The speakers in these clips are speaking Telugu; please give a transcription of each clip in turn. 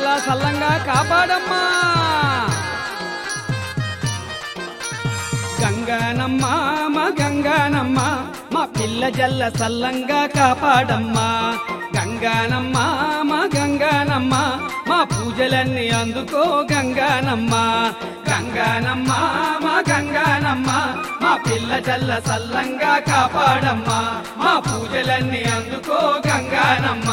జల్లా సల్లంగా కాపాడమ్మా గంగానమ్మ మా గంగానమ్మ మా పిల్ల జల్ల సల్లంగా కాపాడమ్మా గంగానమ్మ మా గంగానమ్మ మా పూజలన్నీ అందుకో గంగానమ్మ గంగానమ్మ మా గంగానమ్మ మా పిల్ల జల్ల సల్లంగా కాపాడమ్మా మా పూజలన్నీ అందుకో గంగానమ్మ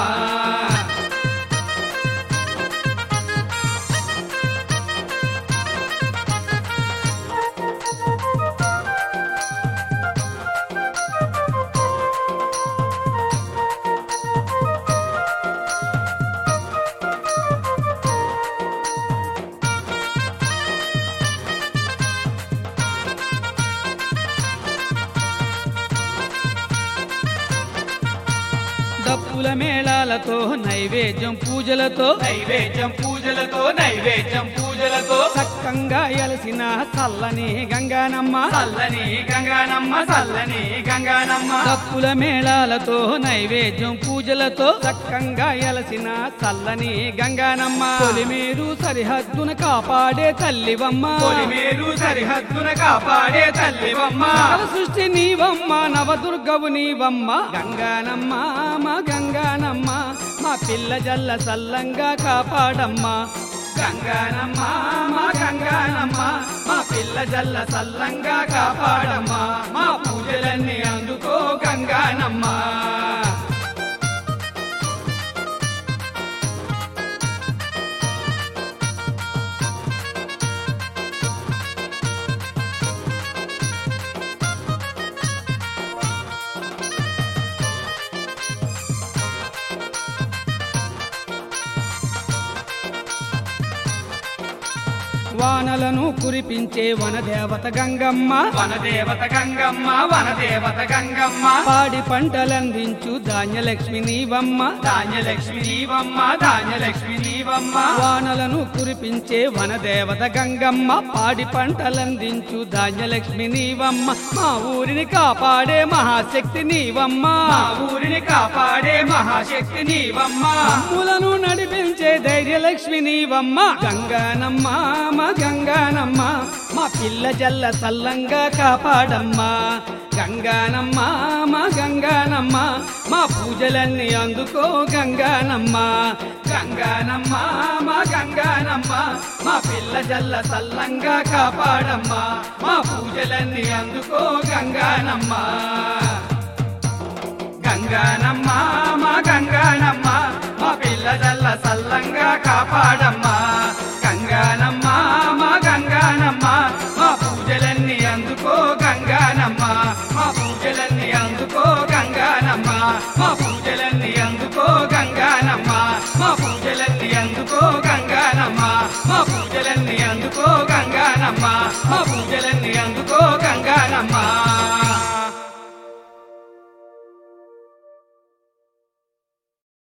డప్పుల మేళాలతో నైవేద్యం పూజలతో నైవేద్యం పూజలతో నైవేద్యం పూజలతో సక్కంగా ఎలసిన చల్లని గంగానమ్మ చల్లని గంగానమ్మ చల్లని గంగానమ్మ డప్పుల మేళాలతో నైవేద్యం పూజలతో సక్కంగా ఎలసిన చల్లని గంగానమ్మ పొలిమేరు సరిహద్దున కాపాడే తల్లివమ్మ పొలిమేరు సరిహద్దున కాపాడే తల్లివమ్మ సకల సృష్టి నీవమ్మ నవదుర్గవు నీవమ్మ గంగానమ్మ మా గంగానమ్మ మా పిల్ల జల్ల సల్లంగా కాపాడమ్మా గంగానమ్మ మా గంగానమ్మ మా పిల్ల జల్ల సల్లంగా కాపాడమ్మా మా పూజలన్నీ అందుకో గంగానమ్మ వానలను కురిపించే వనదేవత గంగమ్మ వనదేవత గంగమ్మ వనదేవత గంగమ్మ పాడి పంటలందించు ధాన్యలక్ష్మి నీవమ్మ ధాన్యలక్ష్మి నీవమ్మ ధాన్యలక్ష్మి నీవమ్మ వానలను కురిపించే వనదేవత గంగమ్మ పాడి పంటలందించు ధాన్యలక్ష్మి నీవమ్మ మా ఊరిని కాపాడే మహాశక్తి నీవమ్మ మా ఊరిని కాపాడే మహాశక్తి నీవమ్మ అమ్ములను నడిపించే ధైర్యలక్ష్మి నీవమ్మ గంగానమ్మ మా గంగానమ్మ మా పిల్ల జల్ల సల్లంగా కాపాడమ్మా గంగానమ్మ మా గంగానమ్మ మా పూజలన్నీ అందుకో గంగానమ్మ గంగానమ్మ మా గంగానమ్మ మా పిల్ల జల్ల సల్లంగా కాపాడమ్మా మా పూజలన్నీ అందుకో గంగానమ్మ గంగానమ్మ మా గంగానమ్మ మా పిల్లదల్ల సల్లంగా కాపాడమ్మా గంగానమ్మ మా గంగానమ్మ మా పూజలన్నీ అందుకో గంగానమ్మ మా పూజలన్నీ అందుకో గంగానమ్మ మా పూజలన్నీ అందుకో గంగానమ్మ మా పూజలన్నీ అందుకో గంగానమ్మ మా పూజలన్నీ అందుకో గంగానమ్మ మా పూజలన్నీ అందుకో